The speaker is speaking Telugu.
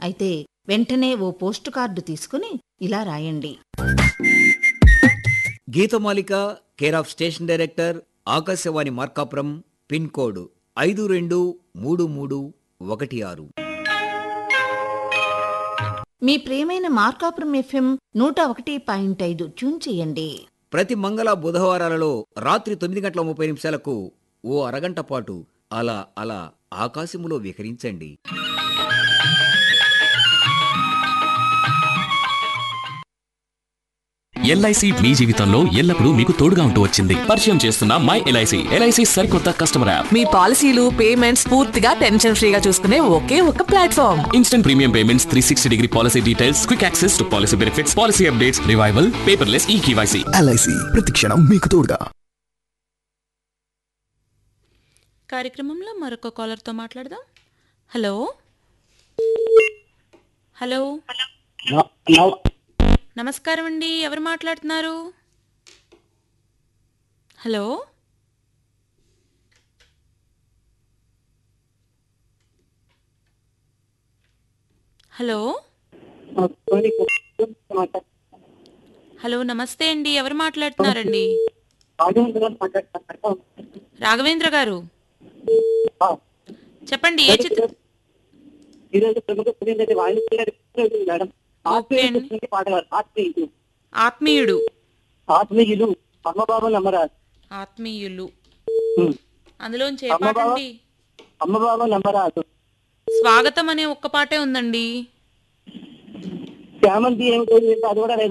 అయితే వెంటనే ఓ పోస్ట్ కార్డు తీసుకుని ఇలా రాయండి Geethamalika care of station director Akashvani Markapuram pin code ఐదు రెండు మూడు మూడు ఒకటి ఆరు మీ ప్రియమైన మార్కాపురం ఎఫ్ఎం నూట ఒకటి పాయింట్ ఐదు ట్యూన్ చేయండి ప్రతి మంగళ బుధవారాలలో రాత్రి తొమ్మిది గంటల ముప్పై నిమిషాలకు ఓ అరగంట పాటు అలా అలా ఆకాశములో విహరించండి ఎల్ఐసి మీ జీవితంలో ఎల్లప్పుడూ మీకు తోడుగా ఉంటూ వచ్చింది పరిచయం చేస్తున్న మై ఎల్ఐసి ఎల్ఐసి సరికొత్త కస్టమర్ యాప్ మీ పాలసీలు పేమెంట్స్ పూర్తిగా టెన్షన్ ఫ్రీగా చూసుకునే ఒకే ఒక platform instant premium payments three sixty degree policy details quick access to policy benefits policy updates revival paperless e KYC LIC ప్రతిక్షణం మీకు తోడుగా కార్యక్రమంలో మరొక కాలర్తో మాట్లాడదాం హలో హలో నమస్కారం అండి ఎవరు మాట్లాడుతున్నారు హలో హలో హలో నమస్తే అండి ఎవరు మాట్లాడుతున్నారండి రాఘవేంద్ర గారు చెప్పండి ఏ చిత్రం ఈరోజు ప్రముఖ సురేంద్ర వాయుదేవుడు మేడం ఓకే అండి. ఆత్మీయులు పాటగారు ఆత్మీయులు ఆత్మీయుడు ఆత్మీయులు అమ్మబాబు నమ్మరాజు ఆత్మీయులు ఉమ్. అందులోంచి ఏ అమ్మ పాట బావ. అండి అమ్మబాబు నమ్మరాజు స్వాగతం అనే ఒక్క పాటే ఉందండి శ్యామంతి ఏమిటో అది కూడా లేదు